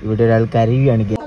ഇവിടെ ഒരാൾ കരയുകയാണ് ഗൈസ്.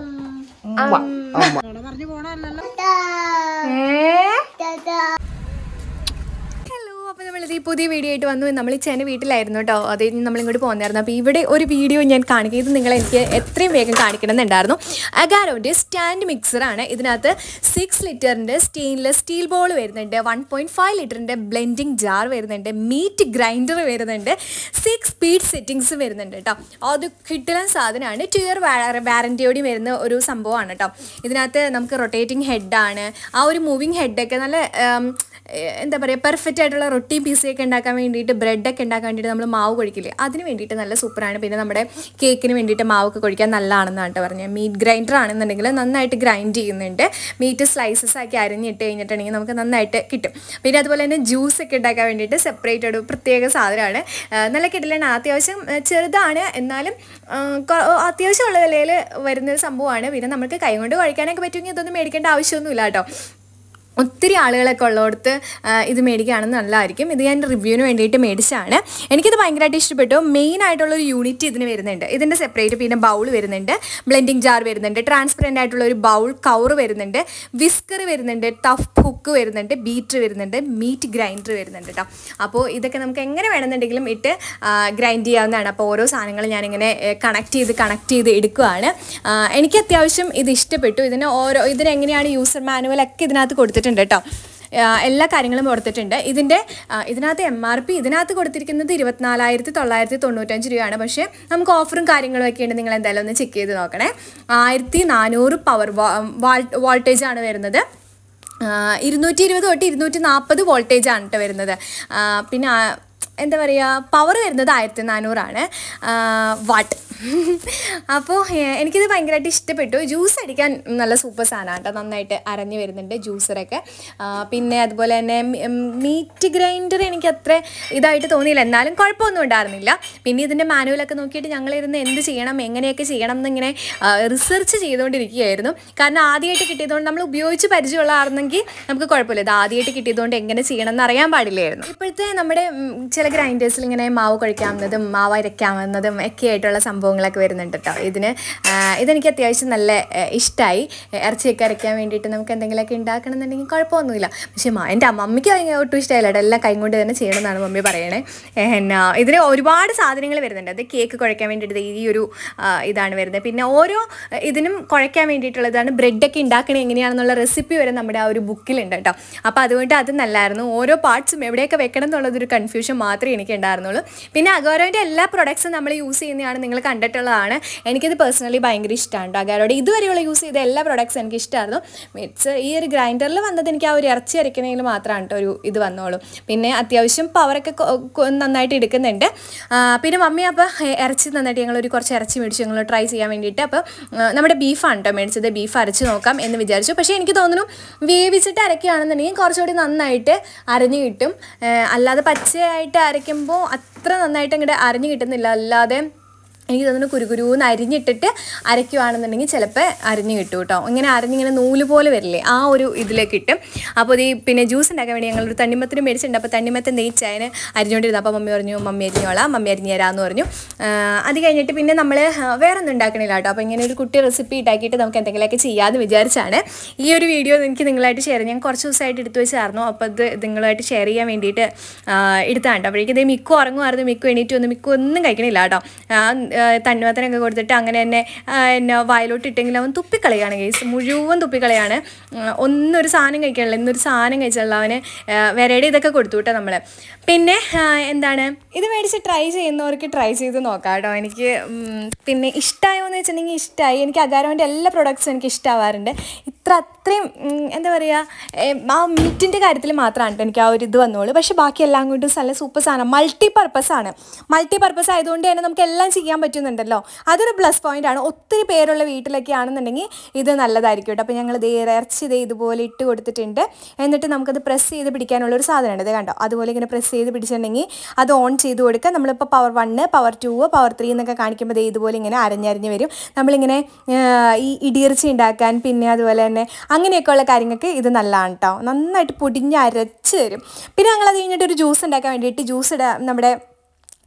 ഹലോ അപ്പോൾ നമ്മളിത് ഈ പുതിയ വീഡിയോ ആയിട്ട് വന്നു നമ്മൾ ഈ ചേന വീട്ടിലായിരുന്നു കേട്ടോ അത് കഴിഞ്ഞ് നമ്മളിങ്ങോട്ട് പോകുന്നായിരുന്നു അപ്പോൾ ഇവിടെ ഒരു വീഡിയോ ഞാൻ കാണിക്കുക ഇത് നിങ്ങൾ എനിക്ക് എത്രയും വേഗം കാണിക്കണം എന്നുണ്ടായിരുന്നു അഗാരോൻ്റെ സ്റ്റാൻഡ് മിക്സറാണ് ഇതിനകത്ത് സിക്സ് ലിറ്ററിൻ്റെ സ്റ്റെയിൻലെസ് സ്റ്റീൽ ബോൾ വരുന്നുണ്ട് വൺ പോയിൻറ്റ് ഫൈവ് ലിറ്ററിൻ്റെ ബ്ലെൻഡിങ് ജാർ വരുന്നുണ്ട് മീറ്റ് ഗ്രൈൻഡർ വരുന്നുണ്ട് സിക്സ് സ്പീഡ് സെറ്റിങ്സ് വരുന്നുണ്ട് കേട്ടോ അത് കിട്ടുന്ന സാധനമാണ് ടു ഇയർ വാറൻറ്റിയോടെയും വരുന്ന ഒരു സംഭവമാണ് കേട്ടോ ഇതിനകത്ത് നമുക്ക് റൊട്ടേറ്റിംഗ് ഹെഡാണ് ആ ഒരു മൂവിങ് ഹെഡൊക്കെ നല്ല ഉം, ഏഹ് എന്താ പറയുക പെർഫെക്റ്റ് ആയിട്ടുള്ള റൊട്ടി പീസയൊക്കെ ഉണ്ടാക്കാൻ വേണ്ടിയിട്ട് ബ്രെഡൊക്കെ ഉണ്ടാക്കാൻ വേണ്ടിയിട്ട് നമ്മൾ മാവ് കുഴിക്കില്ലേ അതിന് വേണ്ടിയിട്ട് നല്ല സൂപ്പറാണ് പിന്നെ നമ്മുടെ കേക്കിന് വേണ്ടിയിട്ട് മാവൊക്കെ കുഴിക്കാൻ നല്ലതാണെന്നാണ് കേട്ടോ പറഞ്ഞത് മീറ്റ് ഗ്രൈൻഡർ ആണെന്നുണ്ടെങ്കിൽ നന്നായിട്ട് ഗ്രൈൻഡ് ചെയ്യുന്നുണ്ട് മീറ്റ് സ്ലൈസസ് ആക്കി അരിഞ്ഞിട്ട് കഴിഞ്ഞിട്ടുണ്ടെങ്കിൽ നമുക്ക് നന്നായിട്ട് കിട്ടും പിന്നെ അതുപോലെ തന്നെ ജ്യൂസ് ഒക്കെ ഉണ്ടാക്കാൻ വേണ്ടിയിട്ട് സെപ്പറേറ്റ് ഒരു പ്രത്യേക സാധനമാണ് ഏഹ് നല്ല കിട്ടില്ലാണ് അത്യാവശ്യം ഏഹ് ചെറുതാണ് എന്നാലും ഏഹ് കൊ- അത്യാവശ്യമുള്ള വിലയിൽ വരുന്നൊരു സംഭവമാണ് പിന്നെ നമുക്ക് കൈ കൊണ്ട് കഴിക്കാനൊക്കെ പറ്റുമെങ്കിൽ ഇതൊന്നും മേടിക്കേണ്ട ആവശ്യമൊന്നുമില്ല കേട്ടോ ഒത്തിരി ആളുകളൊക്കെ ഉള്ളിടത്ത് ആ, ഇത് മേടിക്കുകയാണെന്ന് നല്ലതായിരിക്കും ഇത് ഞാൻ റിവ്യൂവിന് വേണ്ടിയിട്ട് മേടിച്ചതാണ് എനിക്കിത് ഭയങ്കരമായിട്ട് ഇഷ്ടപ്പെട്ടു മെയിൻ ആയിട്ടുള്ളൊരു യൂണിറ്റ് ഇതിന് വരുന്നുണ്ട് ഇതിൻ്റെ സെപ്പറേറ്റ് പിന്നെ ബൗൾ വരുന്നുണ്ട് ബ്ലെൻഡിങ് ജാർ വരുന്നുണ്ട് ട്രാൻസ്പെറൻ്റ് ആയിട്ടുള്ള ഒരു ബൗൾ കവർ വരുന്നുണ്ട് വിസ്കർ വരുന്നുണ്ട് ടഫ് ഹുക്ക് വരുന്നുണ്ട് ബീറ്റർ വരുന്നുണ്ട് മീറ്റ് ഗ്രൈൻഡർ വരുന്നുണ്ട് കേട്ടോ അപ്പോൾ ഇതൊക്കെ നമുക്ക് എങ്ങനെ വേണമെന്നുണ്ടെങ്കിലും ഇട്ട് ഗ്രൈൻഡ് ചെയ്യാവുന്നതാണ് അപ്പോൾ ഓരോ സാധനങ്ങൾ ഞാനിങ്ങനെ കണക്ട് ചെയ്ത് കണക്ട് ചെയ്ത് എടുക്കുകയാണ് ആ, എനിക്ക് അത്യാവശ്യം ഇത് ഇഷ്ടപ്പെട്ടു ഇതിന് ഓരോ ഇതിനെങ്ങനെയാണ് യൂസർ മാനുവൽ ഒക്കെ ഇതിനകത്ത് കൊടുത്തിട്ടുണ്ട് കേട്ടോ ആ, എല്ലാ കാര്യങ്ങളും കൊടുത്തിട്ടുണ്ട് ഇതിൻ്റെ ആ, ഇതിനകത്ത് എം ആർ പി ഇതിനകത്ത് കൊടുത്തിരിക്കുന്നത് ഇരുപത്തിനാലായിരത്തി തൊള്ളായിരത്തി തൊണ്ണൂറ്റഞ്ച് രൂപയാണ് പക്ഷേ നമുക്ക് ഓഫറും കാര്യങ്ങളും ഒക്കെ ഉണ്ട് നിങ്ങൾ എന്തായാലും ഒന്ന് ചെക്ക് ചെയ്ത് നോക്കണേ ആയിരത്തി നാനൂറ് പവർ വോൾട്ടേജ് ആണ് വരുന്നത് ഇരുന്നൂറ്റി ഇരുപത് തൊട്ട് ഇരുന്നൂറ്റി നാൽപ്പത് വോൾട്ടേജ് ആണ് കേട്ടോ വരുന്നത് ആ, പിന്നെ ആ, എന്താ പറയുക പവർ വരുന്നത് ആയിരത്തി നാനൂറാണ് വാട്ട് അപ്പോൾ ഏഹ്, എനിക്കിത് ഭയങ്കരമായിട്ട് ഇഷ്ടപ്പെട്ടു ജ്യൂസ് അടിക്കാൻ നല്ല സൂപ്പർ സാധനമാണ് കേട്ടോ നന്നായിട്ട് അരഞ്ഞു വരുന്നുണ്ട് ജ്യൂസറൊക്കെ ആ, പിന്നെ അതുപോലെ തന്നെ മീറ്റ് ഗ്രൈൻഡർ എനിക്ക് അത്ര ഇതായിട്ട് തോന്നിയില്ല എന്നാലും കുഴപ്പമൊന്നും ഉണ്ടായിരുന്നില്ല പിന്നെ ഇതിൻ്റെ മാനുവലൊക്കെ നോക്കിയിട്ട് ഞങ്ങളിരുന്ന് എന്ത് ചെയ്യണം എങ്ങനെയൊക്കെ ചെയ്യണം എന്നിങ്ങനെ റിസർച്ച് ചെയ്തുകൊണ്ടിരിക്കുകയായിരുന്നു കാരണം ആദ്യമായിട്ട് കിട്ടിയതുകൊണ്ട് നമ്മൾ ഉപയോഗിച്ച് പരിചയമുള്ളതായിരുന്നെങ്കിൽ നമുക്ക് കുഴപ്പമില്ല ഇത് ആദ്യമായിട്ട് കിട്ടിയതുകൊണ്ട് എങ്ങനെ ചെയ്യണം എന്ന് അറിയാൻ പാടില്ലായിരുന്നു ഇപ്പോഴത്തെ നമ്മുടെ ഉം, ചില ഗ്രൈൻഡേഴ്സിൽ ഇങ്ങനെ മാവ് കഴിക്കാവുന്നതും മാവ് അരയ്ക്കാവുന്നതും ഒക്കെ ആയിട്ടുള്ള സംഭവങ്ങളൊക്കെ വരുന്നുണ്ട് കേട്ടോ ഇതിന് ആ, ഇതെനിക്ക് അത്യാവശ്യം നല്ല ഇഷ്ടമായി ഇറച്ചിയൊക്കെ അരയ്ക്കാൻ വേണ്ടിയിട്ട് നമുക്ക് എന്തെങ്കിലുമൊക്കെ ഉണ്ടാക്കണം എന്നുണ്ടെങ്കിൽ കുഴപ്പമൊന്നുമില്ല പക്ഷേ മാ എൻ്റെ മമ്മിക്ക് ഭയങ്കര ഒട്ടും ഇഷ്ടമായില്ല കേട്ടോ എല്ലാം കൈ കൊണ്ട് തന്നെ ചെയ്യണമെന്നാണ് മമ്മി പറയണേ എന്നാ ഇതിന് ഒരുപാട് സാധനങ്ങൾ വരുന്നുണ്ട് അത് കേക്ക് കുഴയ്ക്കാൻ വേണ്ടിയിട്ട് ഈ ഒരു ആ, ഇതാണ് വരുന്നത് പിന്നെ ഓരോ ഇതിനും കുഴയ്ക്കാൻ വേണ്ടിയിട്ടുള്ളതാണ് ബ്രെഡൊക്കെ ഉണ്ടാക്കണേ എങ്ങനെയാണെന്നുള്ള റെസിപ്പി വരെ നമ്മുടെ ആ ഒരു ബുക്കിലുണ്ട് കേട്ടോ അപ്പോൾ അതുകൊണ്ട് അത് നല്ലായിരുന്നു ഓരോ പാർട്സും എവിടെയൊക്കെ വെക്കണം എന്നുള്ളതൊരു കൺഫ്യൂഷൻ മാത്രമേ എനിക്ക് ഉണ്ടായിരുന്നുള്ളൂ പിന്നെ അഗോരോൻ്റെ എല്ലാ പ്രൊഡക്ട്സും നമ്മൾ യൂസ് ചെയ്യുന്നതാണ് നിങ്ങൾ കണ്ടിട്ടുള്ളതാണ് എനിക്കിത് പേഴ്സണലി ഭയങ്കര ഇഷ്ടമാണ് കേട്ടോ അഗാരോടെ ഇതുവരെയുള്ള യൂസ് ചെയ്ത എല്ലാ പ്രൊഡക്ട്സും എനിക്ക് ഇഷ്ടമായിരുന്നു മിറ്റ്സ് ഈ ഒരു ഗ്രൈൻഡറിൽ വന്നത് എനിക്ക് ആ ഒരു ഇറച്ചി അരയ്ക്കുന്നതിൽ മാത്രമാണ് കേട്ടോ ഒരു ഇത് വന്നോളൂ പിന്നെ അത്യാവശ്യം പവറൊക്കെ കൊ- കൊ- നന്നായിട്ട് എടുക്കുന്നുണ്ട് ആ, പിന്നെ മമ്മി അപ്പോൾ ഇറച്ചി നന്നായിട്ട് ഞങ്ങൾ ഒരു കുറച്ച് ഇറച്ചി മേടിച്ചു ഞങ്ങൾ ട്രൈ ചെയ്യാൻ വേണ്ടിയിട്ട് അപ്പോൾ ആ, നമ്മുടെ ബീഫാണ് കേട്ടോ മേടിച്ചത് ബീഫ് അരച്ച് നോക്കാം എന്ന് വിചാരിച്ചു പക്ഷേ എനിക്ക് തോന്നുന്നു വേവിച്ചിട്ട് അരയ്ക്കുകയാണെന്നുണ്ടെങ്കിൽ കുറച്ചുകൂടി നന്നായിട്ട് അരഞ്ഞു കിട്ടും ആ, അല്ലാതെ പച്ചയായിട്ട് അരയ്ക്കുമ്പോൾ അത്ര നന്നായിട്ട് അങ്ങോട്ട് അരഞ്ഞു കിട്ടുന്നില്ല അല്ലാതെ എനിക്ക് തോന്നുന്നു കുരുകുരുന്ന് അരിഞ്ഞിട്ടിട്ട് അരയ്ക്കുവാണെന്നുണ്ടെങ്കിൽ ചിലപ്പോൾ അരിഞ്ഞ് കിട്ടും കേട്ടോ ഇങ്ങനെ അരിഞ്ഞിങ്ങനെ നൂല് പോലെ വരില്ലേ ആ ഒരു ഇതിലേക്ക് കിട്ടും അപ്പോൾ ഈ പിന്നെ ജ്യൂസ് ഉണ്ടാക്കാൻ വേണ്ടി ഞങ്ങളൊരു തണ്ണിമത്തിന് മേടിച്ചിട്ടുണ്ട് അപ്പോൾ തണ്ണിമത്തൻ നെയ്ച്ചതിന് അരിഞ്ഞുകൊണ്ടിരുന്നു അപ്പോൾ മമ്മി പറഞ്ഞു മമ്മി അരിഞ്ഞോളാം മമ്മി അരിഞ്ഞു തരാമെന്ന് പറഞ്ഞു ആ, അത് കഴിഞ്ഞിട്ട് പിന്നെ നമ്മൾ വേറെ ഒന്നും ഉണ്ടാക്കണില്ല കേട്ടോ അപ്പോൾ ഇങ്ങനെ ഒരു കുട്ടി റെസിപ്പി ഉണ്ടാക്കിയിട്ട് നമുക്ക് എന്തെങ്കിലുമൊക്കെ ചെയ്യാമെന്ന് വിചാരിച്ചാണ് ഈ ഒരു വീഡിയോ എനിക്ക് നിങ്ങളായിട്ട് ഷെയർ ഞാൻ കുറച്ച് ദിവസമായിട്ട് എടുത്തു വെച്ചായിരുന്നു അപ്പോൾ അത് നിങ്ങളുമായിട്ട് ഷെയർ ചെയ്യാൻ വേണ്ടിയിട്ട് ആ, എടുത്താണ് കേട്ടോ അപ്പോഴേക്കും ഇതേ മിക്കു ഉറങ്ങുമായിരുന്നു മിക്കു എണീറ്റ് വന്ന് മിക്കു ഒന്നും കഴിക്കണില്ല കേട്ടോ ആ, ആ, തണ്ണിമത്തനൊക്കെ കൊടുത്തിട്ട് അങ്ങനെ തന്നെ ആ, എന്നെ വായിലോട്ട് ഇട്ടെങ്കിൽ അവൻ തുപ്പിക്കളയാണ് കേസ് മുഴുവൻ തുപ്പിക്കളയാണ് ആ, ഒന്നും ഒരു സാധനം കഴിക്കാനില്ല ഇന്നൊരു സാധനം കഴിച്ചുള്ള അവന് വിരയുടെ ഇതൊക്കെ കൊടുത്തു കേട്ടോ നമ്മൾ പിന്നെ ആ, എന്താണ് ഇത് മേടിച്ച് ട്രൈ ചെയ്യുന്നവർക്ക് ട്രൈ ചെയ്ത് നോക്കാം കേട്ടോ എനിക്ക് ഉം, പിന്നെ ഇഷ്ടമായോ എന്ന് വെച്ചിട്ടുണ്ടെങ്കിൽ ഇഷ്ടമായി എനിക്ക് അഗാരോൻ്റെ എല്ലാ പ്രൊഡക്ട്സും എനിക്ക് ഇഷ്ടമാവാറുണ്ട് ഇത്ര അത്രയും ഉം, എന്താ പറയുക ആ മീറ്റിൻ്റെ കാര്യത്തിൽ മാത്രമാണ് കേട്ടോ എനിക്ക് ആ ഒരു ഇത് വന്നോളൂ പക്ഷേ ബാക്കി എല്ലാം കൊണ്ടും നല്ല സൂപ്പർ സാധനം മൾട്ടി പർപ്പസ് ആണ് മൾട്ടി പർപ്പസ് ആയതുകൊണ്ട് തന്നെ നമുക്ക് എല്ലാം ചെയ്യാൻ പറ്റുന്നുണ്ടല്ലോ അതൊരു പ്ലസ് പോയിന്റ് ആണ് ഒത്തിരി പേരുള്ള വീട്ടിലൊക്കെ ആണെന്നുണ്ടെങ്കിൽ ഇത് നല്ലതായിരിക്കും കേട്ടോ അപ്പോൾ ഞങ്ങൾ ദേ ഇറച്ചി ദേ ഇതുപോലെ ഇട്ട് കൊടുത്തിട്ടുണ്ട് എന്നിട്ട് നമുക്കത് പ്രസ് ചെയ്ത് പിടിക്കാനുള്ള ഒരു സാധനമാണ് ഇത് കണ്ടോ അതുപോലെ ഇങ്ങനെ പ്രസ് ചെയ്ത് പിടിച്ചിട്ടുണ്ടെങ്കിൽ അത് ഓൺ ചെയ്ത് കൊടുക്കുക നമ്മളിപ്പോൾ power one power two power three എന്നൊക്കെ കാണിക്കുമ്പോൾ ദേ ഇതുപോലെ ഇങ്ങനെ അരഞ്ഞരിഞ്ഞ് വരും നമ്മളിങ്ങനെ ആ, ഈ ഇടിയിറച്ചി ഉണ്ടാക്കാൻ പിന്നെ അതുപോലെ തന്നെ അങ്ങനെയൊക്കെയുള്ള കാര്യങ്ങൾക്ക് ഇത് നല്ലതാണ് കേട്ടോ നന്നായിട്ട് പൊടിഞ്ഞ് അരച്ച് തരും പിന്നെ ഞങ്ങൾ അത് കഴിഞ്ഞിട്ട് ഒരു ജ്യൂസ് ഉണ്ടാക്കാൻ വേണ്ടിയിട്ട് ജ്യൂസ് ഇടാൻ നമ്മുടെ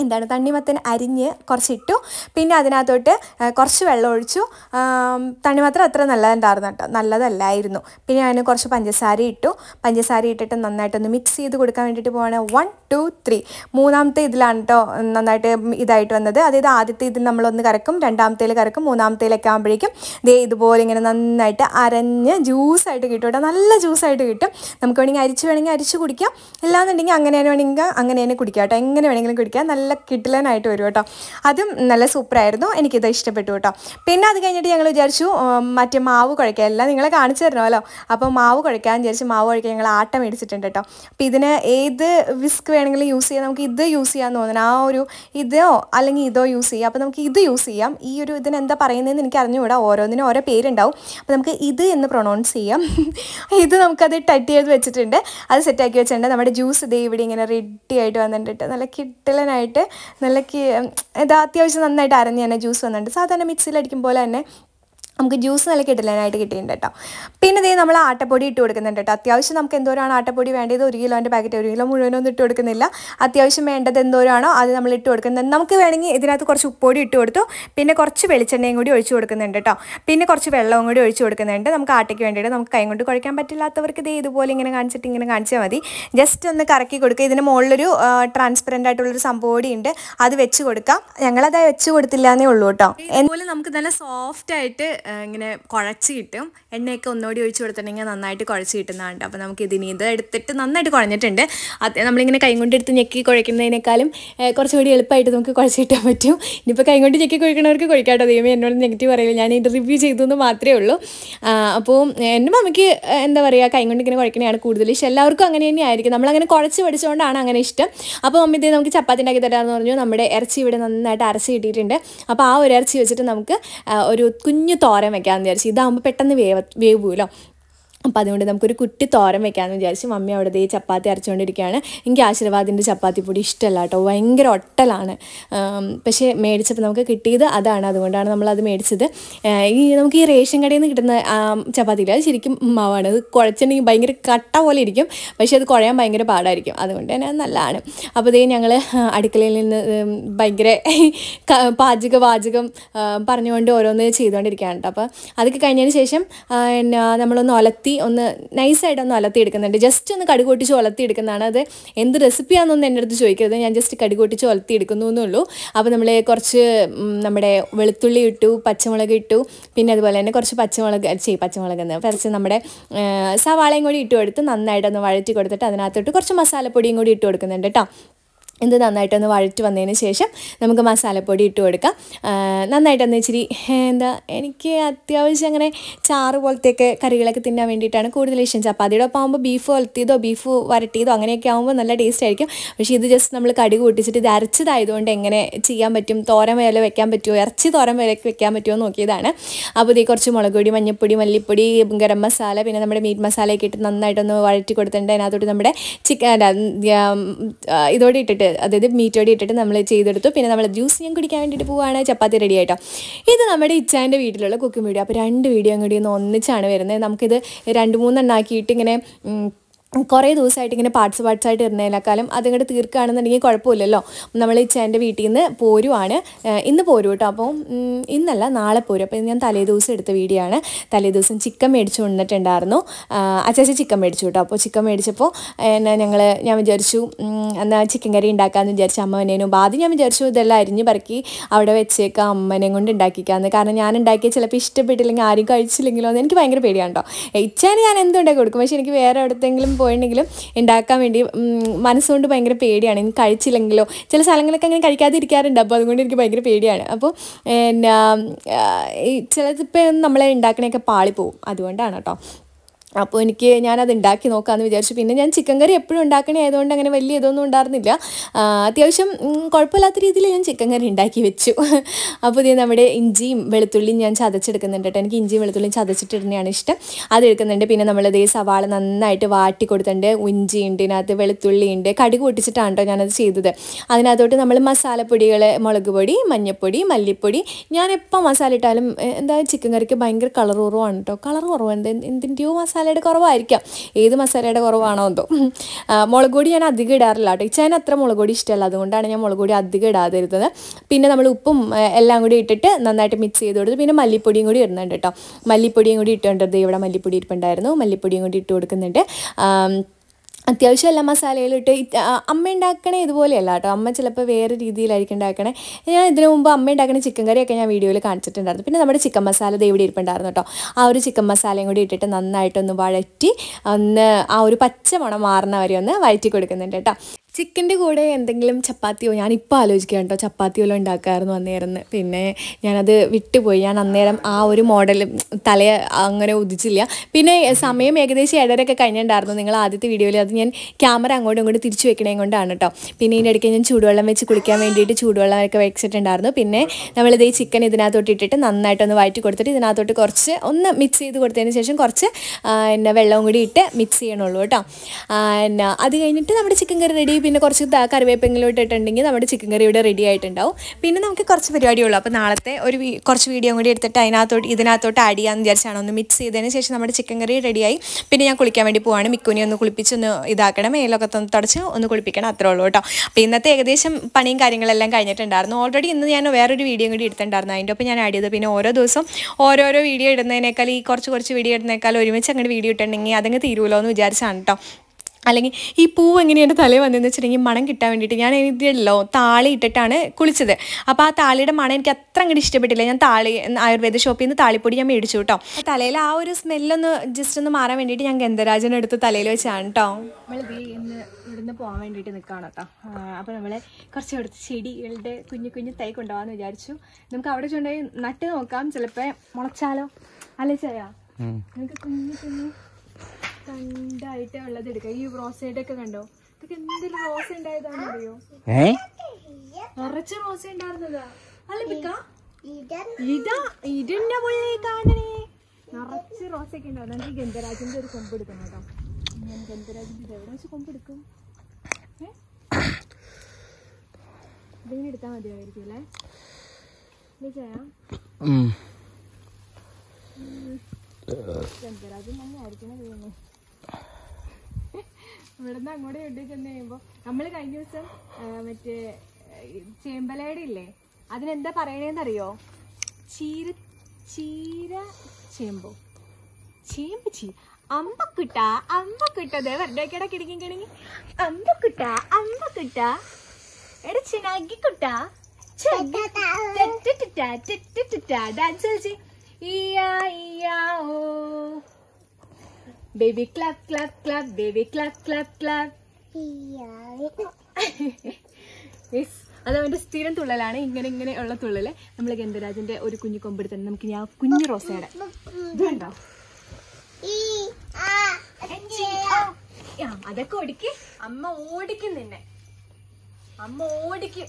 എന്താണ് തണ്ണിമത്തൻ അരിഞ്ഞ് കുറച്ചിട്ടു പിന്നെ അതിനകത്തോട്ട് ആ, കുറച്ച് വെള്ളം ഒഴിച്ചു ആം, തണ്ണിമത്തൻ അത്ര നല്ലതുണ്ടായിരുന്നു കേട്ടോ നല്ലതല്ലായിരുന്നു പിന്നെ ഞാൻ കുറച്ച് പഞ്ചസാര ഇട്ടു പഞ്ചസാര ഇട്ടിട്ട് നന്നായിട്ടൊന്ന് മിക്സ് ചെയ്ത് കൊടുക്കാൻ വേണ്ടിയിട്ട് പോവാണ് വൺ ടു ത്രീ മൂന്നാമത്തെ ഇതിലാണ് കേട്ടോ നന്നായിട്ട് ഇതായിട്ട് വന്നത് അതായത് ആദ്യത്തെ ഇതിൽ നമ്മളൊന്ന് കറക്കും രണ്ടാമത്തേൽ കറക്കും മൂന്നാമത്തേലൊക്കെ ആകുമ്പോഴേക്കും ദേ ഇതുപോലെ ഇങ്ങനെ നന്നായിട്ട് അരഞ്ഞ് ജ്യൂസായിട്ട് കിട്ടും കേട്ടോ നല്ല ജ്യൂസായിട്ട് കിട്ടും നമുക്ക് വേണമെങ്കിൽ അരിച്ച് വേണമെങ്കിൽ അരിച്ച് കുടിക്കാം അല്ലാന്നുണ്ടെങ്കിൽ അങ്ങനെ തന്നെ വേണമെങ്കിൽ അങ്ങനെ തന്നെ കുടിക്കാം കേട്ടോ എങ്ങനെ വേണമെങ്കിലും കുടിക്കാം നല്ല കിട്ടിലനായിട്ട് വരും കേട്ടോ അതും നല്ല സൂപ്പറായിരുന്നു എനിക്കിത് ഇഷ്ടപ്പെട്ടു കേട്ടോ പിന്നെ അത് കഴിഞ്ഞിട്ട് ഞങ്ങൾ വിചാരിച്ചു ഉം, മറ്റേ മാവ് കുഴയ്ക്കാം എല്ലാം നിങ്ങളെ കാണിച്ചു തരണമല്ലോ അപ്പോൾ മാവ് കുഴയ്ക്കാൻ വിചാരിച്ചു മാവ് കുഴയ്ക്കാൻ ഞങ്ങൾ ആട്ട മേടിച്ചിട്ടുണ്ട് കേട്ടോ അപ്പോൾ ഇതിന് ഏത് വിസ്ക് വേണമെങ്കിലും യൂസ് ചെയ്യാം നമുക്ക് ഇത് യൂസ് ചെയ്യാൻ തോന്നുന്നു ആ ഒരു ഇതോ അല്ലെങ്കിൽ ഇതോ യൂസ് ചെയ്യാം അപ്പോൾ നമുക്ക് ഇത് യൂസ് ചെയ്യാം ഈ ഒരു ഇതിന് എന്താ പറയുന്നതെന്ന് എനിക്ക് അറിഞ്ഞുകൂടാ ഓരോന്നിനും ഓരോ പേരുണ്ടാവും അപ്പോൾ നമുക്ക് ഇത് എന്ന് പ്രൊണൗൺസ് ചെയ്യാം ഇത് നമുക്കത് ടൈറ്റ് ചെയ്ത് വെച്ചിട്ടുണ്ട് അത് സെറ്റാക്കി വെച്ചിട്ടുണ്ട് നമ്മുടെ ജ്യൂസ് ഇതേ ഇവിടെ ഇങ്ങനെ റെഡി ആയിട്ട് വന്നിട്ടുണ്ട് നല്ല കിട്ടലനായിട്ട് നല്ല കി ഇത് അത്യാവശ്യം നന്നായിട്ട് അരഞ്ഞ് തന്നെ ജ്യൂസ് വന്നിട്ടുണ്ട് സാധാരണ മിക്സിയിൽ അടിക്കും പോലെ തന്നെ നമുക്ക് ജ്യൂസ് നല്ല കിട്ടലാനായിട്ട് കിട്ടിയിട്ടുണ്ട് കേട്ടോ പിന്നെ ഇതേ നമ്മൾ ആട്ടപ്പൊടി ഇട്ട് കൊടുക്കുന്നുണ്ട് കേട്ടോ അത്യാവശ്യം നമുക്ക് എന്തോരാണ് ആട്ടപ്പൊടി വേണ്ടത് ഒരു കിലോൻ്റെ പാക്കറ്റ് ഒരു കിലോ മുഴുവനൊന്നും ഇട്ട് കൊടുക്കുന്നില്ല അത്യാവശ്യം വേണ്ടത് എന്തോരാണോ അത് നമ്മൾ ഇട്ട് കൊടുക്കുന്നത് നമുക്ക് വേണമെങ്കിൽ ഇതിനകത്ത് കുറച്ച് ഉപ്പൊടി ഇട്ട് കൊടുത്തു പിന്നെ കുറച്ച് വെളിച്ചെണ്ണയും കൂടി ഒഴിച്ച് കൊടുക്കുന്നുണ്ട് കേട്ടോ പിന്നെ കുറച്ച് വെള്ളവും കൂടി ഒഴിച്ച് കൊടുക്കുന്നുണ്ട് നമുക്ക് ആട്ടയ്ക്ക് വേണ്ടിയിട്ട് നമുക്ക് കൈ കൊണ്ട് കുഴക്കാൻ പറ്റില്ലാത്തവർക്ക് ഇതേ ഇതുപോലെ ഇങ്ങനെ കാണിച്ചിട്ട് ഇങ്ങനെ കാണിച്ചാൽ മതി ജസ്റ്റ് ഒന്ന് കറക്കി കൊടുക്കുക ഇതിന് മുകളിലൊരു ട്രാൻസ്പെറൻ്റ് ആയിട്ടുള്ളൊരു സംഭവം കൂടി ഉണ്ട് അത് വെച്ച് കൊടുക്കാം ഞങ്ങളത് വെച്ച് കൊടുത്തില്ല എന്നേ ഉള്ളൂ കേട്ടോ അതുപോലെ നമുക്ക് നല്ല സോഫ്റ്റ് ആയിട്ട് ആ, ഇങ്ങനെ കുഴച്ച് കിട്ടും എണ്ണയൊക്കെ ഒന്നുകൂടി ഒഴിച്ച് കൊടുത്തിട്ടുണ്ടെങ്കിൽ നന്നായിട്ട് കുഴച്ച് കിട്ടുന്നതാണ് അപ്പോൾ നമുക്ക് ഇതിന് ഇത് എടുത്തിട്ട് നന്നായിട്ട് കുഴഞ്ഞിട്ടുണ്ട് അത് നമ്മളിങ്ങനെ കൈ കൊണ്ട് എടുത്ത് ഞെക്കി കുഴക്കുന്നതിനേക്കാളും ആ, കുറച്ചുകൂടി എളുപ്പമായിട്ട് നമുക്ക് കുഴച്ച് കിട്ടാൻ പറ്റും ഇനിയിപ്പോൾ കൈ കൊണ്ട് ഞെക്കി കുഴിക്കണവർക്ക് കുഴിക്കാട്ടോ ദൈവമേ എന്നോട് നെഗറ്റീവ് പറയില്ല ഞാൻ ഇത് റിവ്യൂ ചെയ്തു എന്ന് മാത്രമേ ഉള്ളൂ ആ, അപ്പോൾ എൻ്റെ മമ്മിക്ക് ആ, എന്താ പറയുക കൈ കൊണ്ട് ഇങ്ങനെ കുഴക്കണയാണ് കൂടുതൽ ഇഷ്ടം എല്ലാവർക്കും അങ്ങനെ തന്നെയായിരിക്കും നമ്മളങ്ങനെ കുഴച്ച് പഠിച്ചുകൊണ്ടാണ് അങ്ങനെ ഇഷ്ടം അപ്പോൾ മമ്മി ഇത് നമുക്ക് ചപ്പാത്തി ഉണ്ടാക്കി തരാമെന്ന് പറഞ്ഞു നമ്മുടെ ഇറച്ചി ഇവിടെ നന്നായിട്ട് അരച്ച് കിട്ടിയിട്ടുണ്ട് അപ്പോൾ ആ ഒരു ഇറച്ചി വെച്ചിട്ട് നമുക്ക് ആ, ഒരു കുഞ്ഞു തോരൻ വെക്കാമെന്ന് വിചാരിച്ചു ഇതാകുമ്പോൾ പെട്ടെന്ന് വേവ വേവുമല്ലോ അപ്പോൾ അതുകൊണ്ട് നമുക്കൊരു കുട്ടി തോരൻ വെക്കാമെന്ന് വിചാരിച്ചു മമ്മി അവിടെ ദേ ചപ്പാത്തി അരച്ചുകൊണ്ടിരിക്കുകയാണ് എനിക്ക് ആശീർവാദിൻ്റെ ചപ്പാത്തി പൊടി ഇഷ്ടമല്ല കേട്ടോ ഭയങ്കര ഒട്ടലാണ് ആം, പക്ഷേ മേടിച്ചപ്പോൾ നമുക്ക് കിട്ടിയത് അതാണ് അതുകൊണ്ടാണ് നമ്മളത് മേടിച്ചത് ആ, ഈ നമുക്ക് ഈ റേഷൻ കടയിൽ നിന്ന് കിട്ടുന്ന ചപ്പാത്തിയില്ല അത് ശരിക്കും മാവാണ് അത് കുഴച്ചിട്ടുണ്ടെങ്കിൽ ഭയങ്കര കട്ട പോലെ ഇരിക്കും പക്ഷേ അത് കുഴയാൻ ഭയങ്കര പാടായിരിക്കും അതുകൊണ്ട് തന്നെ അത് നല്ലതാണ് അപ്പോൾ ഇതേ ഞങ്ങൾ അടുക്കളയിൽ നിന്ന് ഉം, ഭയങ്കര ക- പാചക വാചകം ആ, പറഞ്ഞുകൊണ്ട് ഓരോന്ന് ചെയ്തുകൊണ്ടിരിക്കുകയാണ് കേട്ടോ അപ്പോൾ അതൊക്കെ കഴിഞ്ഞതിന് ശേഷം ആ, എന്നാ നമ്മളൊന്ന് ഒലത്തി ഒന്ന് നൈസായിട്ടൊന്ന് ഒലത്തി എടുക്കുന്നുണ്ട് ജസ്റ്റ് ഒന്ന് കടുക് പൊട്ടിച്ച് ഒലത്തി എടുക്കുന്നതാണ് അത് എന്ത് റെസിപ്പിയാണെന്നൊന്നും എൻ്റെ അടുത്ത് ചോദിക്കരുത് ഞാൻ ജസ്റ്റ് കടുക് പൊട്ടിച്ച് ഒലത്തി എടുക്കുന്നു എന്നേ ഉള്ളൂ അപ്പോൾ നമ്മൾ കുറച്ച് ഉം, നമ്മുടെ വെളുത്തുള്ളി ഇട്ടു പച്ചമുളക് ഇട്ടു പിന്നെ അതുപോലെ തന്നെ കുറച്ച് പച്ചമുളക് ചെയ് പച്ചമുളക് എന്ന് കുറച്ച് നമ്മുടെ ആ, സവാളയും കൂടി ഇട്ട് കൊടുത്ത് നന്നായിട്ടൊന്ന് വഴറ്റി കൊടുത്തിട്ട് അതിനകത്തോട്ട് കുറച്ച് മസാലപ്പൊടിയും കൂടി ഇട്ട് കൊടുക്കുന്നുണ്ട് കേട്ടോ ഇത് നന്നായിട്ടൊന്ന് വഴറ്റി വന്നതിന് ശേഷം നമുക്ക് മസാലപ്പൊടി ഇട്ട് കൊടുക്കാം ആ, നന്നായിട്ടൊന്ന് ഇച്ചിരി എന്താ എനിക്ക് അത്യാവശ്യം അങ്ങനെ ചാറ് പോലത്തെയൊക്കെ കറികളൊക്കെ തിന്നാൻ വേണ്ടിയിട്ടാണ് കൂടുതൽ ഇഷ്ടം ചപ്പാത്തിയുടെ ഒപ്പം ആകുമ്പോൾ ബീഫ് വലത്തിയതോ ബീഫ് വരട്ടിയതോ അങ്ങനെയൊക്കെ ആകുമ്പോൾ നല്ല ടേസ്റ്റ് ആയിരിക്കും പക്ഷേ ഇത് ജസ്റ്റ് നമ്മൾ കടുക് പൊട്ടിച്ചിട്ട് ഇത് അരച്ചതായതുകൊണ്ട് എങ്ങനെ ചെയ്യാൻ പറ്റും തോരൻ വില വെക്കാൻ പറ്റുമോ ഇറച്ചി തോരൻ വിലക്ക് വെക്കാൻ പറ്റുമോ എന്ന് നോക്കിയതാണ് അപ്പോൾ ഇത് കുറച്ച് മുളക് പൊടി മഞ്ഞൾപ്പൊടി മല്ലിപ്പൊടി ഗരം മസാല പിന്നെ നമ്മുടെ മീറ്റ് മസാലയൊക്കെ ഇട്ട് നന്നായിട്ടൊന്ന് വഴറ്റി കൊടുത്തിട്ടുണ്ട് അതിനകത്തോട്ട് നമ്മുടെ ചിക്കൻ ഇതോടെ ഇട്ടിട്ട് അതായത് മീറ്റോടെ ഇട്ടിട്ട് നമ്മൾ ചെയ്തെടുത്തു പിന്നെ നമ്മൾ ജ്യൂസ് ഞാൻ കുടിക്കാൻ വേണ്ടിയിട്ട് പോവുകയാണ് ചപ്പാത്തി റെഡി ആയിട്ടോ ഇത് നമ്മുടെ ഇച്ചാൻ്റെ വീട്ടിലുള്ള കുക്കിംഗ് വീഡിയോ അപ്പോൾ രണ്ട് വീഡിയോ കൂടി ഒന്ന് ഒന്നിച്ചാണ് വരുന്നത് നമുക്കിത് രണ്ട് മൂന്നെണ്ണം ആക്കിയിട്ട് ഇങ്ങനെ ഉം, കുറേ ദിവസമായിട്ട് ഇങ്ങനെ പാർട്സ് പാർട്സ് ആയിട്ട് ഇടുന്നതിനേക്കാളും അതിങ്ങോട്ട് തീർക്കുകയാണെന്നുണ്ടെങ്കിൽ കുഴപ്പമില്ലല്ലോ നമ്മൾ ഇച്ചേൻ്റെ വീട്ടിൽ നിന്ന് പോരുവാണ് ഏഹ് ഇന്ന് പോരും കേട്ടോ അപ്പോൾ ഉം, ഇന്നല്ല നാളെ പോരും അപ്പോൾ ഇത് ഞാൻ തലേ ദിവസം എടുത്ത വീഡിയോ ആണ് തലേ ദിവസം ചിക്കൻ മേടിച്ചു കൊണ്ടിട്ടുണ്ടായിരുന്നു അച്ചാച്ചി ചിക്കൻ മേടിച്ചു കേട്ടോ അപ്പോൾ ചിക്കൻ മേടിച്ചപ്പോൾ എന്നാ ഞങ്ങൾ ഞാൻ വിചാരിച്ചു ഉം, എന്നാൽ ചിക്കൻ കറി ഉണ്ടാക്കാമെന്ന് വിചാരിച്ചു അമ്മ വന്നേനും ആദ്യം ഞാൻ വിചാരിച്ചു ഇതെല്ലാം അരിഞ്ഞ് പറക്കി അവിടെ വെച്ചേക്കാം അമ്മനെ കൊണ്ട് ഉണ്ടാക്കിക്കാന്ന് കാരണം ഞാൻ ഉണ്ടാക്കിയ ചിലപ്പോൾ ഇഷ്ടപ്പെട്ടില്ലെങ്കിൽ ആരും കഴിച്ചില്ലെങ്കിലോ എന്ന് എനിക്ക് ഭയങ്കര പേടിയാണ് കേട്ടോ ഇച്ചാന് ഞാൻ എന്തുണ്ടാക്കി കൊടുക്കും പക്ഷേ എനിക്ക് വേറെ എവിടത്തെങ്കിലും പോയിട്ടുണ്ടെങ്കിലും ഉണ്ടാക്കാൻ വേണ്ടി ഉം, മനസ്സുകൊണ്ട് ഭയങ്കര പേടിയാണ് എനിക്ക് കഴിച്ചില്ലെങ്കിലോ ചില സ്ഥലങ്ങളൊക്കെ അങ്ങനെ കഴിക്കാതിരിക്കാറുണ്ട് അപ്പോൾ അതുകൊണ്ട് എനിക്ക് ഭയങ്കര പേടിയാണ് അപ്പോൾ എന്നാ ആ, ഈ ചിലതിപ്പോൾ നമ്മളെ ഉണ്ടാക്കണയൊക്കെ പാളിപ്പോവും അതുകൊണ്ടാണ് കേട്ടോ അപ്പോൾ എനിക്ക് ഞാനത് ഉണ്ടാക്കി നോക്കാമെന്ന് വിചാരിച്ചു പിന്നെ ഞാൻ ചിക്കൻ കറി എപ്പോഴും ഉണ്ടാക്കണേ ആയതുകൊണ്ട് അങ്ങനെ വലിയ ഇതൊന്നും ഉണ്ടായിരുന്നില്ല ആ, അത്യാവശ്യം ഉം, കുഴപ്പമില്ലാത്ത രീതിയിൽ ഞാൻ ചിക്കൻ കറി ഉണ്ടാക്കി വെച്ചു അപ്പോൾ ഇത് നമ്മുടെ ഇഞ്ചിയും വെളുത്തുള്ളിയും ഞാൻ ചതച്ചെടുക്കുന്നുണ്ട് കേട്ടോ എനിക്ക് ഇഞ്ചിയും വെളുത്തുള്ളിയും ചതച്ചിട്ടിടുന്നതാണ് ഇഷ്ടം അത് എടുക്കുന്നുണ്ട് പിന്നെ നമ്മളിത് സവാള നന്നായിട്ട് വാട്ടി കൊടുത്തിട്ടുണ്ട് ഇഞ്ചി ഉണ്ട് ഇതിനകത്ത് വെളുത്തുള്ളി ഉണ്ട് കടുക് പൊട്ടിച്ചിട്ടാണ് കേട്ടോ ഞാനത് ചെയ്തത് അതിനകത്തോട്ട് നമ്മൾ മസാലപ്പൊടികൾ മുളക് പൊടി മഞ്ഞൾപ്പൊടി മല്ലിപ്പൊടി ഞാൻ എപ്പോൾ മസാല ഇട്ടാലും എ, എന്താ ചിക്കൻ കറിക്ക് ഭയങ്കര കളർ കുറവാണ് കേട്ടോ കളർ കുറവുണ്ട് എന്ത് എന്തിൻ്റെയോ മസാല മസാലയുടെ കുറവായിരിക്കാം ഏത് മസാലയുടെ കുറവാണോ എന്തോ ആ, മുളക് പൊടി ഞാൻ അധികം ഇടാറില്ല കേട്ടോ ഇച്ചാൻ അത്ര മുളക് പൊടി ഇഷ്ടമല്ല അതുകൊണ്ടാണ് ഞാൻ മുളക് പൊടി അധികം ഇടാതിരുന്നത് പിന്നെ നമ്മൾ ഉപ്പും ആ, എല്ലാം കൂടി ഇട്ടിട്ട് നന്നായിട്ട് മിക്സ് ചെയ്ത് കൊടുത്ത് പിന്നെ മല്ലിപ്പൊടിയും കൂടി ഇടുന്നുണ്ട് കേട്ടോ മല്ലിപ്പൊടിയും കൂടി ഇട്ടുകൊണ്ടത് ഇവിടെ മല്ലിപ്പൊടി ഇരിപ്പുണ്ടായിരുന്നു മല്ലിപ്പൊടിയും കൂടി ഇട്ട് കൊടുക്കുന്നുണ്ട് ആം, അത്യാവശ്യം എല്ലാ മസാലകളും ഇട്ട് ഇത് ആ, അമ്മ ഉണ്ടാക്കണേ ഇതുപോലെയല്ല കേട്ടോ അമ്മ ചിലപ്പോൾ വേറെ രീതിയിലായിരിക്കും ഉണ്ടാക്കണേ ഞാൻ ഇതിനു മുമ്പ് അമ്മ ഉണ്ടാക്കുന്ന ചിക്കൻ കറിയൊക്കെ ഞാൻ വീഡിയോയിൽ കാണിച്ചിട്ടുണ്ടായിരുന്നു പിന്നെ നമ്മുടെ ചിക്കൻ മസാല ദേ ഇവിടെ ഇരിപ്പുണ്ടായിരുന്നു കേട്ടോ ആ ഒരു ചിക്കൻ മസാലയും കൂടി ഇട്ടിട്ട് നന്നായിട്ടൊന്ന് വഴറ്റി ഒന്ന് ആ ഒരു പച്ച മണം മാറുന്ന വരെ ഒന്ന് വഴറ്റി കൊടുക്കുന്നുണ്ട് കേട്ടോ ചിക്കൻ്റെ കൂടെ എന്തെങ്കിലും ചപ്പാത്തിയോ ഞാനിപ്പോൾ ആലോചിക്കാം കേട്ടോ ചപ്പാത്തിയോ ഉണ്ടാക്കാമായിരുന്നു അന്നേരം പിന്നെ ഞാനത് വിട്ടുപോയി ഞാൻ അന്നേരം ആ ഒരു മോഡൽ തലയെ അങ്ങനെ ഉദിച്ചില്ല പിന്നെ സമയം ഏകദേശം ഏഴരയൊക്കെ കഴിഞ്ഞിട്ടുണ്ടായിരുന്നു നിങ്ങൾ ആദ്യത്തെ വീഡിയോയിൽ അത് ഞാൻ ക്യാമറ അങ്ങോട്ടും ഇങ്ങോട്ടും തിരിച്ചു വെക്കണേ കൊണ്ടാണ് കേട്ടോ പിന്നെ ഇതിൻ്റെ ഇടയ്ക്ക് ഞാൻ ചൂടുവെള്ളം വെച്ച് കുളിക്കാൻ വേണ്ടിയിട്ട് ചൂടുവെള്ളമൊക്കെ വെച്ചിട്ടുണ്ടായിരുന്നു പിന്നെ നമ്മളിത് ഈ ചിക്കൻ ഇതിനകത്തോട്ട് ഇട്ടിട്ട് നന്നായിട്ടൊന്ന് വഴറ്റി കൊടുത്തിട്ട് ഇതിനകത്തോട്ട് കുറച്ച് ഒന്ന് മിക്സ് ചെയ്ത് കൊടുത്തതിന് ശേഷം കുറച്ച് ആ, പിന്നെ വെള്ളവും കൂടി ഇട്ട് മിക്സ് ചെയ്യണുള്ളൂ കേട്ടോ ആ, പിന്നെ അത് കഴിഞ്ഞിട്ട് നമ്മുടെ ചിക്കൻ കറി റെഡി പിന്നെ കുറച്ച് ദാ കറിവേപ്പെങ്കിലും ഇട്ടിട്ടുണ്ടെങ്കിൽ നമ്മുടെ ചിക്കൻ കറി ഇവിടെ റെഡി ആയിട്ടുണ്ടാവും പിന്നെ നമുക്ക് കുറച്ച് പരിപാടിയുള്ളൂ അപ്പോൾ നാളത്തെ ഒരു വീ- കുറച്ച് വീഡിയോ കൂടി എടുത്തിട്ട് അതിനകത്തോട്ട് ഇതിനകത്തോട്ട് ആഡ് ചെയ്യാമെന്ന് വിചാരിച്ചാണ് ഒന്ന് മിക്സ് ചെയ്തതിന് ശേഷം നമ്മുടെ ചിക്കൻ കറി റെഡിയായി പിന്നെ ഞാൻ കുളിക്കാൻ വേണ്ടി പോവാണ് മിക്കുനി ഒന്ന് കുളിപ്പിച്ച് ഒന്ന് ഇതാക്കണം മേലൊക്കെ ഒന്ന് തുടച്ച് ഒന്ന് കുളിപ്പിക്കണം അത്രേ ഉള്ളൂ കേട്ടോ അപ്പോൾ ഇന്നത്തെ ഏകദേശം പണിയും കാര്യങ്ങളെല്ലാം കഴിഞ്ഞിട്ടുണ്ടായിരുന്നു ഓൾറെഡി ഇന്ന് ഞാൻ വേറൊരു വീഡിയോ കൂടി എടുത്തിട്ടുണ്ടായിരുന്നു അതിൻ്റെ ഒപ്പം ഞാൻ ആഡ് ചെയ്തത് പിന്നെ ഓരോ ദിവസം ഓരോരോ വീഡിയോ ഇടുന്നതിനേക്കാൾ ഈ കുറച്ച് കുറച്ച് വീഡിയോ ഇടുന്നതിനേക്കാൾ ഒരുമിച്ച് അങ്ങോട്ട് വീഡിയോ ഇട്ടുണ്ടെങ്കിൽ അതങ്ങ് തീരുമല്ലോ എന്ന് വിചാരിച്ചാണ് കേട്ടോ അല്ലെങ്കിൽ ഈ പൂവ് എങ്ങനെയാണ് തലയിൽ വന്നതെന്ന് വെച്ചിട്ടുണ്ടെങ്കിൽ മണം കിട്ടാൻ വേണ്ടിയിട്ട് ഞാൻ ഇതിലോ താളി ഇട്ടിട്ടാണ് കുളിച്ചത് അപ്പോൾ ആ താളിയുടെ മണം എനിക്ക് അത്ര അങ്ങോട്ട് ഇഷ്ടപ്പെട്ടില്ല ഞാൻ താളി ആയുർവേദ ഷോപ്പിൽ നിന്ന് താളിപ്പൊടി ഞാൻ മേടിച്ചു കേട്ടോ തലയിൽ ആ ഒരു സ്മെല്ലൊന്ന് ജസ്റ്റ് ഒന്ന് മാറാൻ വേണ്ടിയിട്ട് ഞാൻ ഗന്ധരാജൻ എടുത്ത് തലയിൽ വെച്ചാണ് കേട്ടോ നമ്മൾ ഇന്ന് ഇവിടുന്ന് പോകാൻ വേണ്ടിയിട്ട് നിൽക്കുകയാണ് കേട്ടോ അപ്പോൾ നമ്മൾ കുറച്ച് അടുത്ത് ചെടികളുടെ കുഞ്ഞു കുഞ്ഞു തൈ കൊണ്ടുപോകാമെന്ന് വിചാരിച്ചു നമുക്ക് അവിടെ കൊണ്ടുപോയി നട്ട് നോക്കാം ചിലപ്പോൾ മുളച്ചാലോ അല്ലേ ചെയ്യാ നമുക്ക് കുഞ്ഞു കുഞ്ഞു കണ്ടായിട്ട് ഉള്ളത് എടുക്കാം ഈ റോസയുടെ ഒക്കെ കണ്ടോ ഇതൊക്കെ എന്തൊരു റോസ ഉണ്ടായതാണെന്ന് അറിയോ ഏ നിറച്ച് റോസ ഉണ്ടായിരുന്നതാ അല്ല പിക്ക ഇതാ ഇതെന്നെ പുള്ളി കാണണേ നിറച്ച് റോസയൊക്കെ ഉണ്ടാവും നമുക്ക് ഗന്ധരാജിന്റെ ഒരു കൊമ്പ് എടുക്കണം കേട്ടോ ഞാൻ ഗന്ധരാജിന്റെ ഇത് എവിടെ വെച്ച് കൊമ്പ് എടുക്കും ഏ? ഇതിങ്ങനെ എടുത്താൽ മതിയായിരിക്കും അല്ലേ ഇത് ചെയ്യാം ഉം. ഗന്ധരാജൻ തന്നെ ആയിരിക്കണം തോന്നുന്നു ഇവിടുന്ന് അങ്ങോട്ട് കൊണ്ടു ചെന്ന് കഴിയുമ്പോ നമ്മള് കഴിഞ്ഞ ദിവസം ആ, മറ്റേ ആ, ഈ ചേമ്പലയുടെ ഇല്ലേ അതിനെന്താ പറയണേന്നറിയോ ചീര ചീര ചേമ്പോ ചേമ്പ് ചീ അമ്പക്കുട്ട അമ്പക്കുട്ട ദേ വെറുതെ കിട കിടക്കി കിടങ്ങി അമ്പക്കുട്ട അമ്പക്കുട്ട എടാ ചിനാക്കിക്കുട്ട ഡാൻസ് കളിച്ച് ഇയാ ഇയാ oh baby clap clap clap baby clap clap clap yes അത് അവന്റെ സ്ഥിരം തുള്ളലാണ് ഇങ്ങനെ ഇങ്ങനെ ഉള്ള തുള്ളല് നമ്മൾ ഗന്ധരാജന്റെ ഒരു കുഞ്ഞു കൊമ്പെടുത്ത് നമുക്ക് ഞാൻ കുഞ്ഞു റോസയുടെ ഇത് കണ്ടോ ആ, അതൊക്കെ ഓടിക്ക് അമ്മ ഓടിക്കും നിന്നെ അമ്മ ഓടിക്കും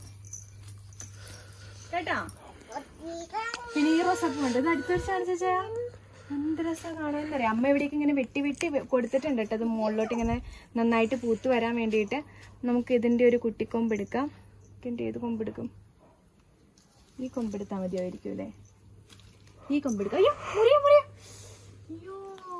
കേട്ടാ പിന്നെ ഈ റോസപ്പം ഉണ്ട് ഇത് അടുത്ത വർഷമാണ് ചേച്ചാ എന്ത് രസം കാണാൻ അമ്മ ഇവിടേക്ക് ഇങ്ങനെ വെട്ടി വെട്ടി വെ- കൊടുത്തിട്ടുണ്ട് കേട്ടോ അത് മുകളിലോട്ട് ഇങ്ങനെ നന്നായിട്ട് പൂത്ത് വരാൻ വേണ്ടിയിട്ട് നമുക്ക് ഇതിന്റെ ഒരു കുട്ടിക്കൊമ്പ് എടുക്കാം ഇതിന്റെ ഏത് കൊമ്പെടുക്കും ഈ കൊമ്പെടുത്താൽ മതിയായിരിക്കും അല്ലേ ഈ കൊമ്പെടുക്കാം അയ്യോ മുറിയ മുറിയ അയ്യോ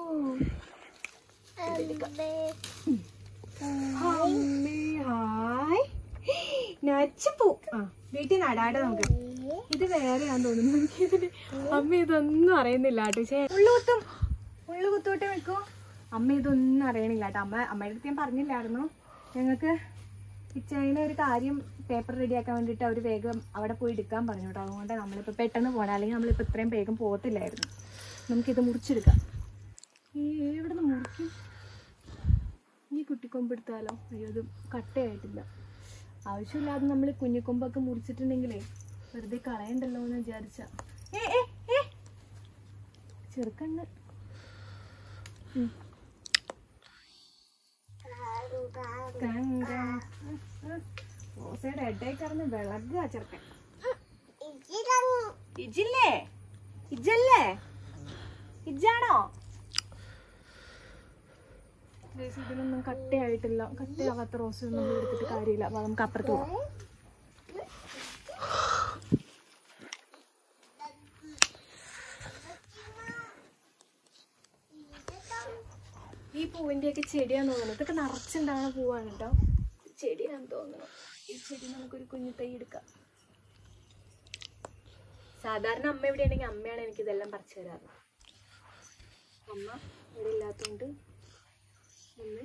അമ്മേ ഹായ് നച്ചപ്പൂ ആ വീട്ടിൽ നടാട്ടെ നമുക്ക് ഇത് വേറെയാന്ന് തോന്നുന്നു എനിക്കിതിന് അമ്മ ഇതൊന്നും അറിയുന്നില്ല കേട്ടോ പക്ഷേ ഉള്ളുകുത്തും ഉള്ളുകുത്തോട്ട് വെക്കോ അമ്മ ഇതൊന്നും അറിയണില്ല കേട്ടോ അമ്മ അമ്മയുടെ അടുത്ത് ഞാൻ പറഞ്ഞില്ലായിരുന്നു ഞങ്ങൾക്ക് ഇച്ചായിന് ഒരു കാര്യം പേപ്പർ റെഡിയാക്കാൻ വേണ്ടിയിട്ട് അവർ വേഗം അവിടെ പോയി എടുക്കാൻ പറഞ്ഞു കേട്ടോ അതുകൊണ്ട് നമ്മളിപ്പോൾ പെട്ടെന്ന് പോകണം അല്ലെങ്കിൽ നമ്മളിപ്പോൾ ഇത്രയും വേഗം പോകത്തില്ലായിരുന്നു നമുക്കിത് മുറിച്ചെടുക്കാം ഈ എവിടെ നിന്ന് മുറിക്കും ഈ കുട്ടിക്കൊമ്പെടുത്താലോ അയ്യോ അത് കട്ടയായിട്ടില്ല ആവശ്യമില്ലാതെ നമ്മൾ കുഞ്ഞിക്കൊമ്പൊക്കെ മുറിച്ചിട്ടുണ്ടെങ്കിലേ വെറുതെ കളയണ്ടല്ലോ എന്ന് വിചാരിച്ച ചെറുക്കണ്ണ് ഉം. കണ്ട. ഉം, ഉം. റോസയുടെ ഇടയിൽ കിടന്ന് വിളകുക ചെറുക്കൻ ഇജില്ലേ ഇജല്ലേ ഇജാണോ ഗൈസ്, ഇതിനൊന്നും കട്ടയായിട്ടില്ല കട്ടയാവാത്ത റോസ് നമ്മൾ എടുത്തിട്ട് കാര്യമില്ല അപ്പൊ നമുക്ക് അപ്പുറത്ത് പോകാം ഈ പൂവിൻ്റെയൊക്കെ ചെടിയാന്ന് തോന്നുന്നു ഇതൊക്കെ നിറച്ചുണ്ടാകുന്ന പൂവാണ് കേട്ടോ ചെടിയാന്ന് തോന്നുന്നു ഈ ചെടി നമുക്കൊരു കുഞ്ഞു തൈ എടുക്കാം സാധാരണ അമ്മ ഇവിടെ ഉണ്ടെങ്കിൽ അമ്മയാണ് എനിക്ക് ഇതെല്ലാം പറിച്ചു തരാറ് അമ്മ ഇവിടെ ഇല്ലാത്തതുകൊണ്ട് അമ്മ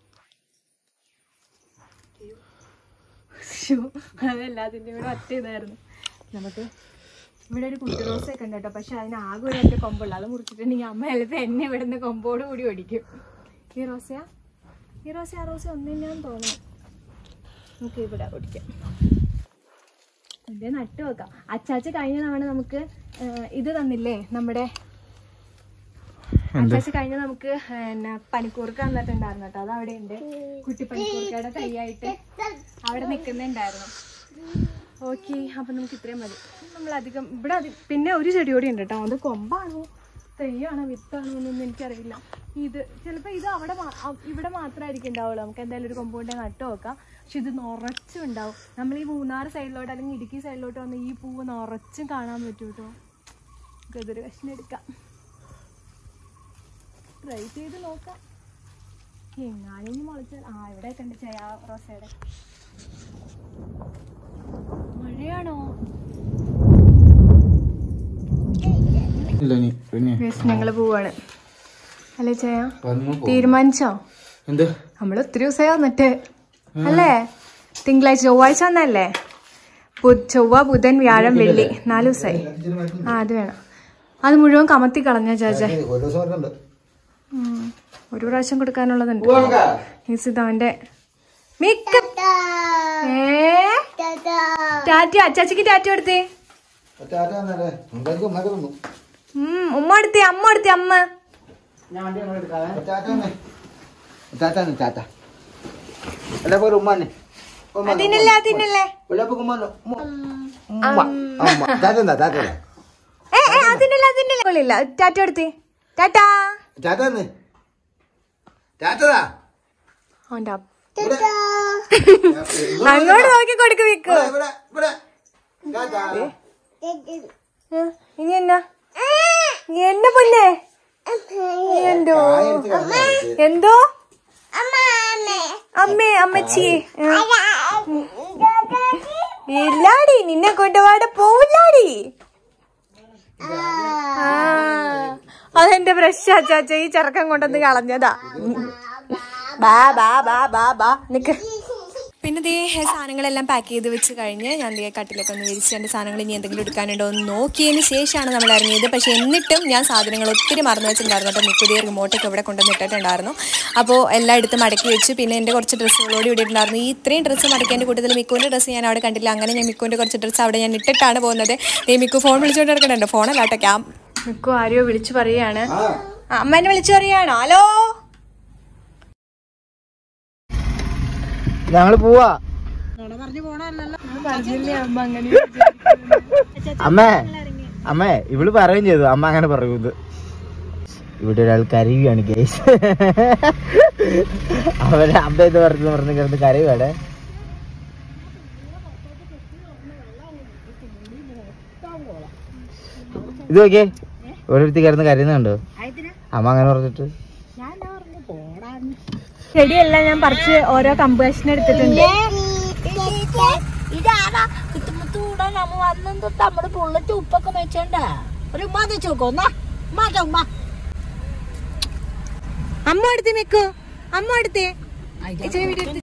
അയ്യോ. ശ്ശോ, അതെല്ലാത്തിൻ്റെ കൂടെ ഒറ്റ ഇതായിരുന്നു നമുക്ക് ഇവിടെ ഒരു കുട്ടി റോസൊക്കെ ഉണ്ട് കേട്ടോ പക്ഷെ അതിന് ആകെ ഒരു ഒറ്റ കൊമ്പുള്ളൂ അത് മുറിച്ചിട്ടുണ്ടെങ്കിൽ അമ്മ ചിലപ്പോൾ എന്നെ ഇവിടെ നിന്ന് കൊമ്പോട് കൂടി ഓടിക്കും ഈ റോസയാ ഈ റോസ ആ റോസ ഒന്നില്ലാന്ന് തോന്നുന്നു നമുക്ക് ഇവിടെ ഓടിക്കാം എന്റെ നട്ട് വെക്കാം അച്ചാച്ച കഴിഞ്ഞ തവണ നമുക്ക് ആ, ഇത് തന്നില്ലേ നമ്മുടെ അച്ചാച്ച കഴിഞ്ഞ നമുക്ക് പിന്നെ പനിക്കൂർക്ക തന്നിട്ടുണ്ടായിരുന്നു കേട്ടോ അത് അവിടെ ഉണ്ട് കുട്ടി പനിക്കൂർക്കയുടെ തൈയായിട്ട് അവിടെ നിൽക്കുന്നുണ്ടായിരുന്നു ഓക്കെ അപ്പൊ നമുക്ക് ഇത്രയും മതി നമ്മൾ അധികം ഇവിടെ അധി- പിന്നെ ഒരു ചെടി കൂടി ഉണ്ട് കേട്ടോ അത് കൊമ്പാണോ തെയ്യാണോ വിത്താണോ എന്നൊന്നും എനിക്കറിയില്ല ഇത് ചിലപ്പോൾ ഇത് അവിടെ മാ- അ- ഇവിടെ മാത്രമായിരിക്കും ഉണ്ടാവുള്ളൂ നമുക്ക് എന്തായാലും ഒരു കൊമ്പുകൊണ്ട് നട്ട് നോക്കാം പക്ഷെ ഇത് നിറച്ചും ഉണ്ടാവും നമ്മൾ ഈ മൂന്നാർ സൈഡിലോട്ട് അല്ലെങ്കിൽ ഇടുക്കി സൈഡിലോട്ട് വന്ന് ഈ പൂവ് നിറച്ചും കാണാൻ പറ്റും കേട്ടോ നമുക്ക് ഇതൊരു കഷ്ണം എടുക്കാം ട്രൈ ചെയ്ത് നോക്കാം എങ്ങാനും ഇനി മുളച്ചാൽ ആ ഇവിടെ കണ്ട് ചായ റോസയുടെ മഴയാണോ ഇല്ല നീ പിന്നെ ഞങ്ങള് പോവാണ് അല്ലേ ചായ വന്നു പോ തീരുമാനിച്ചോ എന്ത് നമ്മൾ ഒത്തിരി ദിവസമായി വന്നിട്ട് അല്ലേ തിങ്കളാഴ്ച ചൊവ്വാഴ്ച വന്നല്ലേ ബു- ചൊവ്വ ബുധൻ വ്യാഴം വെള്ളി നാല് ദിവസമായി ആ അത് വേണം അത് മുഴുവൻ കമത്തി കളഞ്ഞ ചാച്ച ഒരു ദിവസം വരുന്നുണ്ട് ഉം. ഒരു പ്രാവശ്യം കൊടുക്കാനുള്ളതുണ്ട് ഈ സിതാന്റെ മിക്ക ഏ ടാറ്റ അച്ചാച്ചിക്ക് ടാറ്റ കൊടുത്തേ ഉം ഉമ്മ എടുത്തേ അമ്മ എടുത്തേ അമ്മ അല്ല പോരെ ഉമ്മാനെ ഉമ്മ അതിനല്ലേ അതിനല്ലേ ഉള്ളപ്പോ ഉമ്മാനോ ഉമ്മ ഉമ്മ താത്തന്താ താത്തല്ല ഏ ഏ അതിനല്ല അതിനല്ല കൊള്ളില്ല ടാറ്റ എടുത്തേ ടാറ്റാ താത്തന്ന് താത്തതാ അവന്റെ അപ്പ ഇവിടെ അങ്ങോട്ട് നോക്കി കൊടുക്ക് വിക്കു ഇവിടെ ഇവിടെ താത്ത ആ, ഇനി എന്നാ നീ എന്നെ പൊന്നെ എന്തോ കായെടുത്ത് കളഞ്ഞാ എന്തോ അമ്മേ അമ്മച്ചി ഇല്ലാടി നിന്നെ കൊണ്ടുപോടെ പോവില്ലാടി ആ, അതെന്റെ ബ്രഷ് അച്ചാച്ച ഈ ചെറുക്കം കൊണ്ടുവന്ന് കളഞ്ഞതാ ബാ ബാ ബാ ബാ ബാ നിക്ക് പിന്നെ ദേ സാധനങ്ങളെല്ലാം പാക്ക് ചെയ്ത് വെച്ച് കഴിഞ്ഞ് ഞാൻ ദേ കട്ടിലൊക്കെ ഒന്ന് വിരിച്ച് എൻ്റെ സാധനങ്ങൾ ഇനി എന്തെങ്കിലും എടുക്കാനുണ്ടോ എന്ന് നോക്കിയതിന് ശേഷമാണ് നമ്മൾ ഇറങ്ങിയത് പക്ഷേ എന്നിട്ടും ഞാൻ സാധനങ്ങൾ ഒത്തിരി മറന്നു വെച്ചിട്ടുണ്ടായിരുന്നു കേട്ടോ മിക്കുതിയ റിമോട്ടൊക്കെ ഇവിടെ കൊണ്ടുവന്ന് ഇട്ടിട്ടുണ്ടായിരുന്നു അപ്പോൾ എല്ലാം എടുത്ത് മടക്കി വെച്ചു പിന്നെ എൻ്റെ കുറച്ച് ഡ്രസ്സുകളോട് ഇവിടെ ഉണ്ടായിരുന്നു ഈ ഇത്രയും ഡ്രസ്സ് മടക്കിയതിൻ്റെ കൂട്ടത്തിൽ മിക്കുവിൻ്റെ ഡ്രസ്സ് ഞാൻ അവിടെ കണ്ടില്ല അങ്ങനെ ഞാൻ മിക്കുവിൻ്റെ കുറച്ച് ഡ്രസ്സ് അവിടെ ഞാൻ ഇട്ടിട്ടാണ് പോകുന്നത് ദേ മിക്കു ഫോൺ വിളിച്ചുകൊണ്ട് നടക്കണുണ്ട് ഫോണല്ല കേട്ടോ ക്യാം മിക്കു ആരെയോ വിളിച്ചു പറയുകയാണ് ആ അമ്മേനെ വിളിച്ചു പറയുകയാണോ ഹലോ ഞങ്ങള് പോവാ പറഞ്ഞില്ലേ അമ്മ അങ്ങനെ അമ്മേ അമ്മേ ഇവള് പറയുകയും ചെയ്തു അമ്മ അങ്ങനെ പറയുന്നത് ഇവിടെ ഒരാൾ കരയുകയാണ് കേസ് അവര് അമ്മ എന്ന് പറഞ്ഞു പറഞ്ഞു കിടന്ന് കരയുവാടെ ഇത് നോക്കിയേ ഓരോരുത്തി കിടന്ന് കരയുന്നുണ്ടോ അമ്മ അങ്ങനെ പറഞ്ഞിട്ട് ചെടിയെല്ലാം ഞാൻ പറിച്ച് ഓരോ കമ്പ് കഷ്ണം എടുത്തിട്ടുണ്ട് ഇതാടാ കുത്തുമുത്തു കൂടാൻ നമ്മ വന്നത് നമ്മുടെ പുള്ളറ്റ് ഉപ്പൊക്കെ വെച്ചോണ്ട ഒരു ഉമ്മ വെച്ചോക്കോ എന്നാ ഉമ്മാറ്റ ഉമ്മ അമ്മ എടുത്തേ മിക്കു അമ്മ എടുത്തേ ഇച്ചിരി വീഡിയോ എടുത്ത്